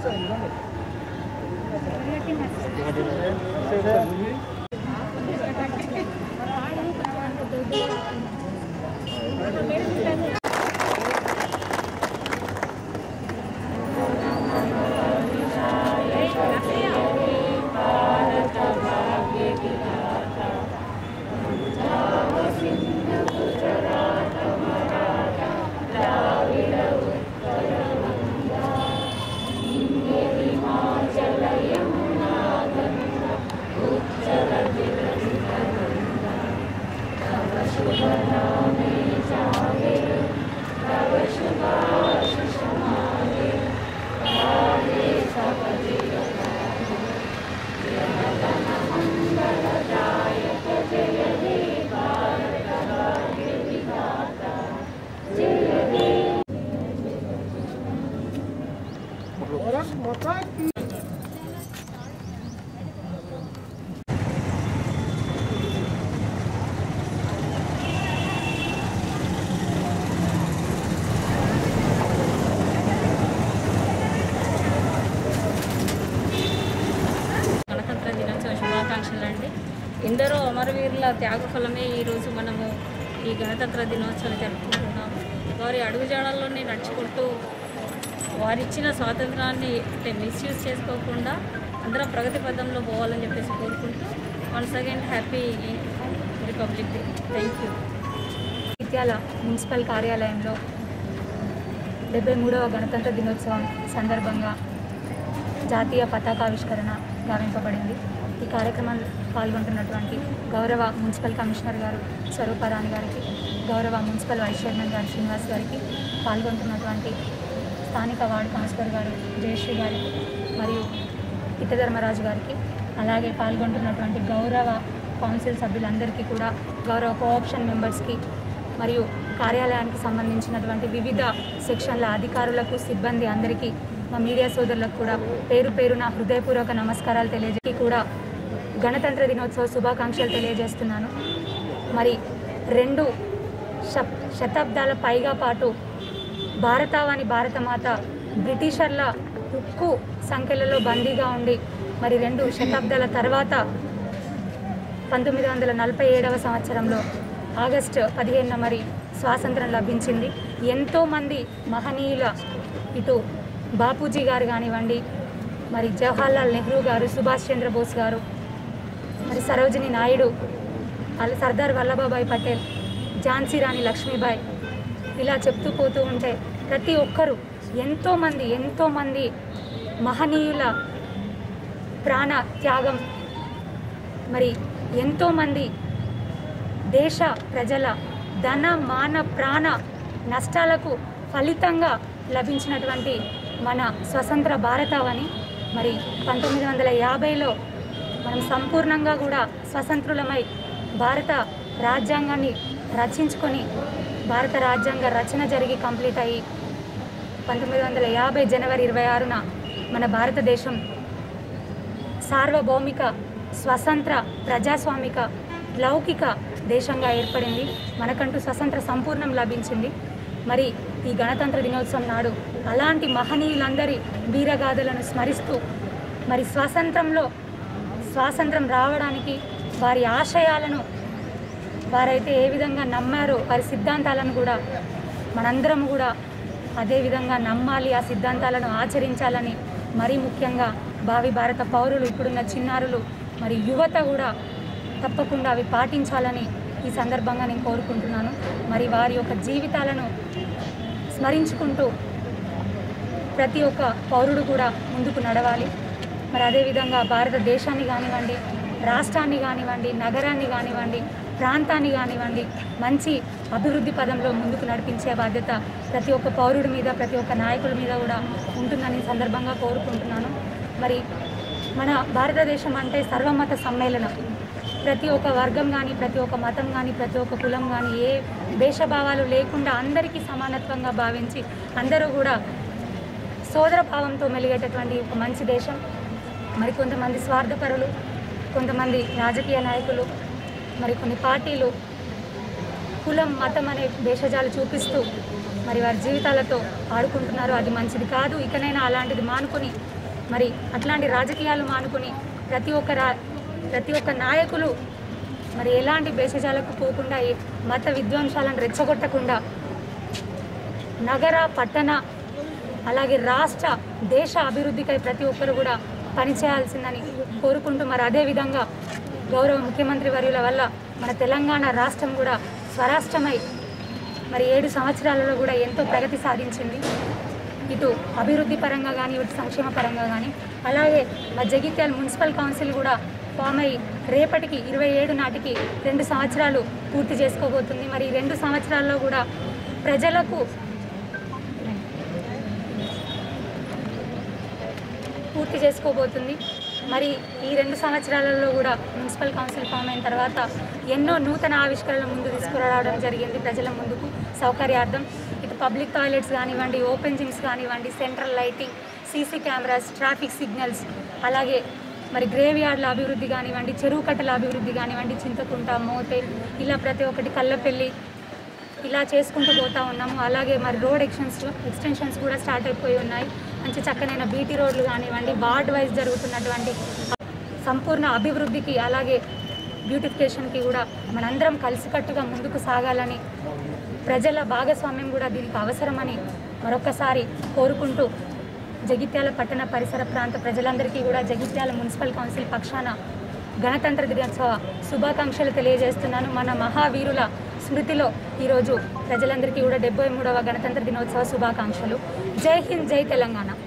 గణతంత్ర దినోత్సవ శుభాకాంక్షలు అండి ఎందరో అమరవీరుల త్యాగఫలమే ఈరోజు మనము ఈ గణతంత్ర దినోత్సవం జరుపుకుంటున్నాము వారి అడుగుజాడల్లోనే నడుచుకుంటూ వారిచ్చిన స్వాతంత్రాన్ని అంటే మిస్యూజ్ చేసుకోకుండా అందరం ప్రగతి పదంలో పోవాలని చెప్పేసి కోరుకుంటూ once again happy republic day thank you Ityala municipal కార్యాలయంలో డెబ్బై మూడవ గణతంత్ర దినోత్సవం సందర్భంగా జాతీయ పతాకావిష్కరణ గావింపబడింది ఈ కార్యక్రమంలో పాల్గొంటున్నటువంటి గౌరవ మున్సిపల్ కమిషనర్ గారు స్వరూపారాణి గారికి గౌరవ మున్సిపల్ వైస్ చైర్మన్ గారు శ్రీనివాస్ గారికి పాల్గొంటున్నటువంటి స్థానిక వార్డు కౌన్సిలర్ గారు జయశ్రీ గారికి మరియు ఇట్టధర్మరాజు గారికి అలాగే పాల్గొంటున్నటువంటి గౌరవ కౌన్సిల్ సభ్యులందరికీ కూడా గౌరవ కోఆప్షన్ మెంబర్స్కి మరియు కార్యాలయానికి సంబంధించినటువంటి వివిధ సెక్షన్ల అధికారులకు సిబ్బంది అందరికీ మా మీడియా సోదరులకు కూడా పేరు పేరున హృదయపూర్వక నమస్కారాలు తెలియజేసి కూడా గణతంత్ర దినోత్సవ శుభాకాంక్షలు తెలియజేస్తున్నాను మరి రెండు శప్ శతాబ్దాల పైగా పాటు భారతావాని భారతమాత బ్రిటిషర్ల ఉక్కు సంఖ్యలలో బందీగా ఉండి మరి రెండు శతాబ్దాల తర్వాత పంతొమ్మిది వందల నలభై ఏడవ సంవత్సరంలో ఆగస్టు పదిహేనున మరి స్వాతంత్రం లభించింది ఎంతోమంది మహనీయుల ఇటు బాపూజీ గారు కానివ్వండి మరి జవహర్లాల్ నెహ్రూ గారు సుభాష్ చంద్రబోస్ గారు మరి సరోజిని నాయుడు అలా సర్దార్ వల్లభాయ్ పటేల్ ఝాన్సీ రాణి లక్ష్మీబాయి ఇలా చెప్తూ పోతూ ఉంటే ప్రతి ఒక్కరూ ఎంతోమంది ఎంతోమంది మహనీయుల ప్రాణ త్యాగం మరి ఎంతోమంది దేశ ప్రజల ధన మాన ప్రాణ నష్టాలకు ఫలితంగా లభించినటువంటి మన స్వతంత్ర భారతావని మరి పంతొమ్మిది వందల యాభైలో మనం సంపూర్ణంగా కూడా స్వతంత్రులమై భారత రాజ్యాంగాన్ని రచించుకొని భారత రాజ్యాంగ రచన జరిగి కంప్లీట్ అయ్యి పంతొమ్మిది వందల యాభై జనవరి ఇరవై ఆరున మన భారతదేశం సార్వభౌమిక స్వతంత్ర ప్రజాస్వామిక లౌకిక దేశంగా ఏర్పడింది మనకంటూ స్వతంత్ర సంపూర్ణం లభించింది మరి ఈ గణతంత్ర దినోత్సవం నాడు అలాంటి మహనీయులందరి వీరగాథలను స్మరిస్తూ మరి స్వాతంత్రంలో స్వాతంత్రం రావడానికి వారి ఆశయాలను వారైతే ఏ విధంగా నమ్మారో వారి సిద్ధాంతాలను కూడా మనందరం కూడా అదే విధంగా నమ్మాలి ఆ సిద్ధాంతాలను ఆచరించాలని మరీ ముఖ్యంగా భావి భారత పౌరులు ఇప్పుడున్న చిన్నారులు మరి యువత కూడా తప్పకుండా అవి పాటించాలని ఈ సందర్భంగా నేను కోరుకుంటున్నాను మరి వారి యొక్క జీవితాలను స్మరించుకుంటూ ప్రతి ఒక్క పౌరుడు కూడా ముందుకు నడవాలి మరి అదేవిధంగా భారతదేశాన్ని కానివ్వండి రాష్ట్రాన్ని కానివ్వండి నగరాన్ని కానివ్వండి ప్రాంతాన్ని కానివ్వండి మంచి అభివృద్ధి పదంలో ముందుకు నడిపించే బాధ్యత ప్రతి ఒక్క పౌరుడి మీద ప్రతి ఒక్క నాయకుల మీద కూడా ఉంటుందని ఈ సందర్భంగా కోరుకుంటున్నాను మరి మన భారతదేశం అంటే సర్వమత సమ్మేళనం ప్రతి ఒక్క వర్గం కానీ ప్రతి ఒక్క మతం కానీ ప్రతి ఒక్క కులం కానీ ఏ భేషభావాలు లేకుండా అందరికీ సమానత్వంగా భావించి అందరూ కూడా సోదర భావంతో మెలిగేటటువంటి ఒక మంచి దేశం మరి కొంతమంది స్వార్థపరులు కొంతమంది రాజకీయ నాయకులు మరి కొన్ని పార్టీలు కులం మతం అనే భేషజాలు చూపిస్తూ మరి వారి జీవితాలతో ఆడుకుంటున్నారు అది మంచిది కాదు ఇకనైనా అలాంటిది మానుకొని మరి అట్లాంటి రాజకీయాలు మానుకొని ప్రతి ఒక్క రా ప్రతి ఒక్క నాయకులు మరి ఎలాంటి భేషజాలకు పోకుండా ఈ మత విద్వాంసాలను రెచ్చగొట్టకుండా నగర పట్టణ అలాగే రాష్ట్ర దేశ అభివృద్ధికై ప్రతి ఒక్కరు కూడా పనిచేయాల్సిందని కోరుకుంటూ మరి అదేవిధంగా గౌరవ ముఖ్యమంత్రి వర్యుల వల్ల మన తెలంగాణ రాష్ట్రం కూడా స్వరాష్ట్రమై మరి ఏడు సంవత్సరాలలో కూడా ఎంతో ప్రగతి సాధించింది ఇటు అభివృద్ధి పరంగా కానీ ఇటు సంక్షేమ పరంగా కానీ అలాగే మా జగిత్యాల మున్సిపల్ కౌన్సిల్ కూడా ఫామ్ అయ్యి రేపటికి ఇరవై ఏడు నాటికి రెండు సంవత్సరాలు పూర్తి చేసుకోబోతుంది మరి ఈ రెండు సంవత్సరాల్లో కూడా ప్రజలకు పూర్తి చేసుకోబోతుంది మరి ఈ రెండు సంవత్సరాలలో కూడా మున్సిపల్ కౌన్సిల్ ఫామ్ అయిన తర్వాత ఎన్నో నూతన ఆవిష్కరణలు ముందు తీసుకురావడం జరిగింది ప్రజల ముందుకు సౌకర్యార్థం ఇటు పబ్లిక్ టాయిలెట్స్ కానివ్వండి ఓపెన్ జిమ్స్ కానివ్వండి central lighting CC cameras traffic signals అలాగే మరి గ్రేవ్ యార్డ్ల అభివృద్ధి కానివ్వండి చెరువు కట్టల అభివృద్ధి కానివ్వండి చింతకుంట మోతే ఇలా ప్రతి ఒక్కటి కల్లపెల్లి ఇలా చేసుకుంటూ పోతా ఉన్నాము అలాగే మరి రోడ్ ఎక్స్టెన్స్ ఎక్స్టెన్షన్స్ కూడా స్టార్ట్ అయిపోయి ఉన్నాయి మంచి చక్కనైన బీటీ రోడ్లు కానివ్వండి వార్డ్ వైజ్ జరుగుతున్నటువంటి సంపూర్ణ అభివృద్ధికి అలాగే బ్యూటిఫికేషన్కి కూడా మనందరం కలిసికట్టుగా ముందుకు సాగాలని ప్రజల భాగస్వామ్యం కూడా దీనికి అవసరమని మరొకసారి కోరుకుంటూ జగిత్యాల పట్టణ పరిసర ప్రాంత ప్రజలందరికీ కూడా జగిత్యాల మున్సిపల్ కౌన్సిల్ పక్షాన గణతంత్ర దినోత్సవ శుభాకాంక్షలు తెలియజేస్తున్నాను మన మహావీరుల స్మృతిలో ఈరోజు ప్రజలందరికీ కూడా డెబ్బై మూడవ గణతంత్ర దినోత్సవ శుభాకాంక్షలు జై హింద్ జై తెలంగాణ